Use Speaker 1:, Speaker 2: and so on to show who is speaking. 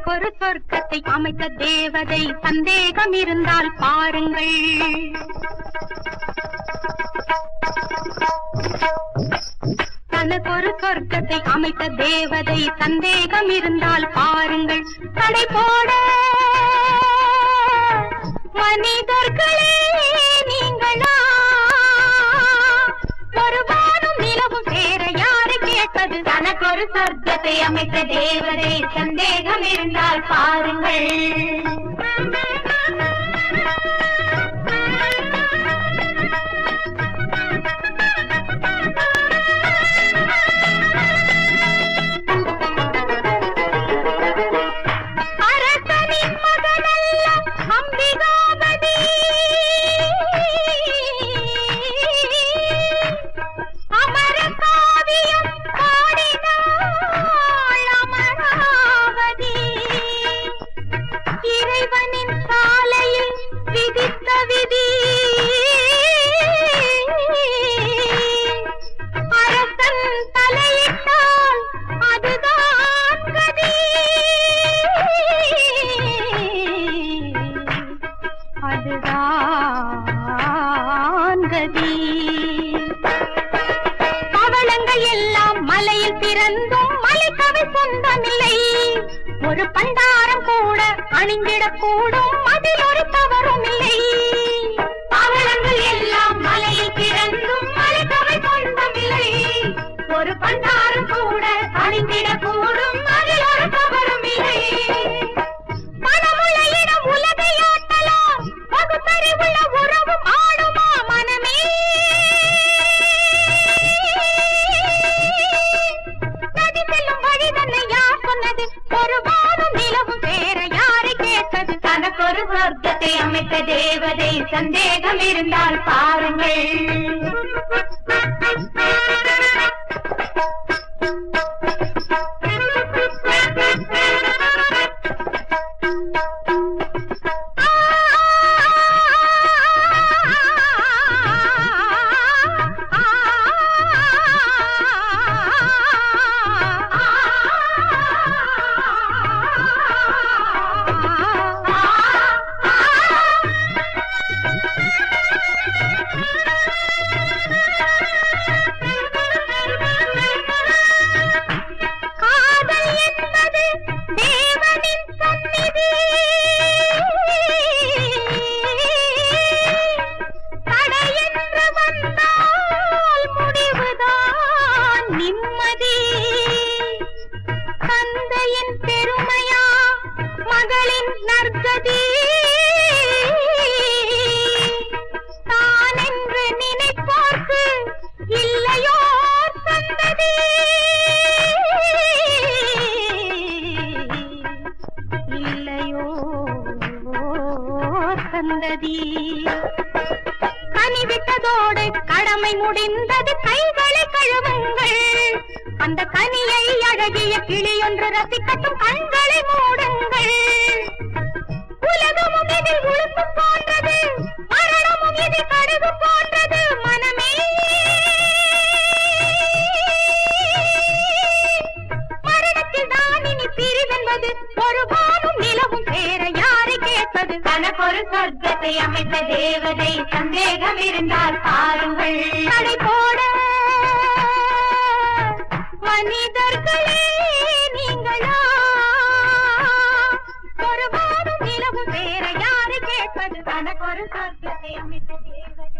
Speaker 1: தனக்கொரு சொர்க்கத்தை அமைத்த தேவதை சந்தேகம் இருந்தால் பாருங்கள் தனக்கொரு சொர்க்கத்தை அமைத்த தேவதை சந்தேகம் இருந்தால் பாருங்கள் தடை போட மனிதர்களே நீங்களா ஒரு வானம் நிலவும் சேர யாரு கேட்பது தனக்கொரு சொர்க்கத்தை அமைத்த தேவதை சந்தேகம் இருந்தால் பாருங்கள் அரசனின் மகனல்ல அம்பிகாபதி அமர காவியம் பாடினாள் அமராவதி இறைவனின் சாலையில் விதித்த விதி அரசன் தலையிட்டால் அதுதான் கதி அதுதான் கதி பவளங்கள் எல்லாம் மலையில் பிறந்தும் மலைக்கவி சொந்தமில்லை ஒரு பண்டாரம் கூட அணிந்திடக் கூடும் அதில் ஒரு தவறும் இல்லை பவளங்கள் எல்லாம் மலையில் பிறந்தும் மலைக்கவி சொந்தமில்லை ஒரு பண்டாரம் கூட அணிந்திடக் கூடும் அதில் ஒரு தவறும் இல்லை மனமுள்ள இடம் உலகை ஆட்டலாம் பகுத்தறிவுள்ள உறவும் ஆடுமா மனமே நதி செல்லும் வழி தன்னை யார் சொன்னது ஒரு வானம் நிலவும் வேற யாரை கேட்டது தனக்கொரு வர்க்கத்தை அமைத்த தேவதை சந்தேகம் இருந்தால் பாருங்கள் காதல் என்பது தேவனின் சந்நிதி தடை என்று வந்தால் முடிவுதான் நிம்மதி தந்தையின் பெருமையா மகளின் நற்கதி தான் என்று நினைப்போர்க்கு இல்லையோ சந்ததி இல்லையோ சந்ததி கனிவிட்டதோடு கடமை முடிந்தது கைகளை கழுவுங்கள் அந்த கனியை அழகிய கிளியொன்று ரசிக்கட்டும் கண்களை மூடுங்கள் உலகமும் இதில் உழுப்பு போன்றது மரணமும் இதில் கடுகு போன்றது மனமே மரணத்தில் தான் இனி பிரிவென்பது ஒரு வானும் நிலவும் வேற யாரை கேட்பது
Speaker 2: தனக்கொரு சொர்க்கத்தை அமைத்த தேவதை சந்தேகம் இருந்தால் பாருங்கள்
Speaker 1: தடை போட மனிதர்களே நீங்களா ஒரு வானும் நிலவும் வேற யாரை கேட்பது
Speaker 2: தனக்கொரு சொர்க்கத்தை அமைத்த தேவதை